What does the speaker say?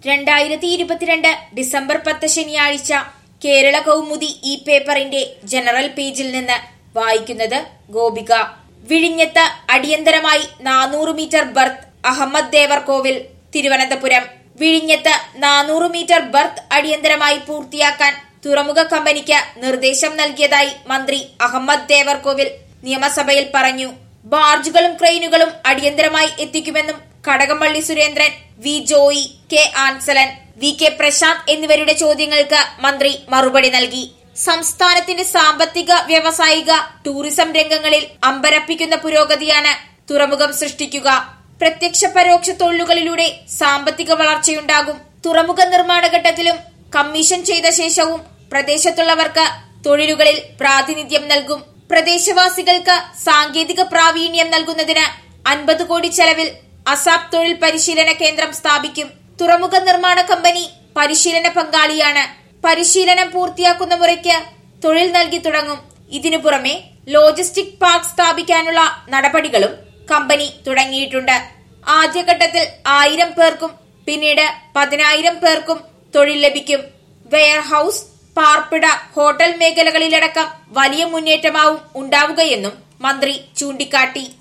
രണ്ടായിരത്തി ഇരുപത്തിരണ്ട് ഡിസംബർ പത്ത് ശനിയാഴ്ച കേരള കൗമുദി ഈ പേപ്പറിന്റെ ജനറൽ പേജിൽ നിന്ന് വായിക്കുന്നത് ഗോപിക വിഴിഞ്ഞത്ത് അടിയന്തരമായി നാനൂറ് മീറ്റർ ബർത്ത് അഹമ്മദ് ദേവർകോവിൽ തിരുവനന്തപുരം വിഴിഞ്ഞത്ത് നാനൂറ് മീറ്റർ ബർത്ത് അടിയന്തരമായി പൂർത്തിയാക്കാൻ തുറമുഖ കമ്പനിക്ക് നിർദ്ദേശം നൽകിയതായി മന്ത്രി അഹമ്മദ് ദേവർകോവിൽ നിയമസഭയിൽ പറഞ്ഞു ബാർജുകളും ക്രെയിനുകളും അടിയന്തരമായി എത്തിക്കുമെന്നും Kadakampally Surendran V Joy K Ansalan V K Prashanth എന്നിവരുടെ ചോദ്യങ്ങൾക്ക് മന്ത്രി മറുപടി നൽകി സംസ്ഥാനത്തിന്റെ സാമ്പത്തിക വ്യാവസായിക ടൂറിസം രംഗങ്ങളിൽ അമ്പരപ്പിക്കുന്ന പുരോഗതിയാണ് തുറമുഖം സൃഷ്ടിക്കുക പ്രത്യക്ഷ പരോക്ഷ തൊഴിലുകളിലൂടെ സാമ്പത്തിക വളർച്ചയുണ്ടാകും തുറമുഖ നിർമ്മാണ ഘട്ടത്തിലും കമ്മീഷൻ ചെയ്ത ശേഷവും പ്രദേശത്തുള്ളവർക്ക് തൊഴിലുകളിൽ പ്രാതിനിധ്യം നൽകും പ്രദേശവാസികൾക്ക് സാങ്കേതിക പ്രാവീണ്യം നൽകുന്നതിന് അൻപത് കോടി ചെലവിൽ അസാപ് തൊഴിൽ പരിശീലന കേന്ദ്രം സ്ഥാപിക്കും തുറമുഖ നിർമ്മാണ കമ്പനി പരിശീലന പങ്കാളിയാണ് പരിശീലനം പൂർത്തിയാക്കുന്ന മുറയ്ക്ക് തൊഴിൽ നൽകി തുടങ്ങും ഇതിനു പുറമെ ലോജിസ്റ്റിക് പാർക്ക് സ്ഥാപിക്കാനുള്ള നടപടികളും കമ്പനി തുടങ്ങിയിട്ടുണ്ട് ആദ്യഘട്ടത്തിൽ ആയിരം പേർക്കും പിന്നീട് പതിനായിരം പേർക്കും തൊഴിൽ ലഭിക്കും വെയർഹൌസ് പാർപ്പിട ഹോട്ടൽ മേഖലകളിലടക്കം വലിയ മുന്നേറ്റമാവും ഉണ്ടാവുകയെന്നും മന്ത്രി ചൂണ്ടിക്കാട്ടി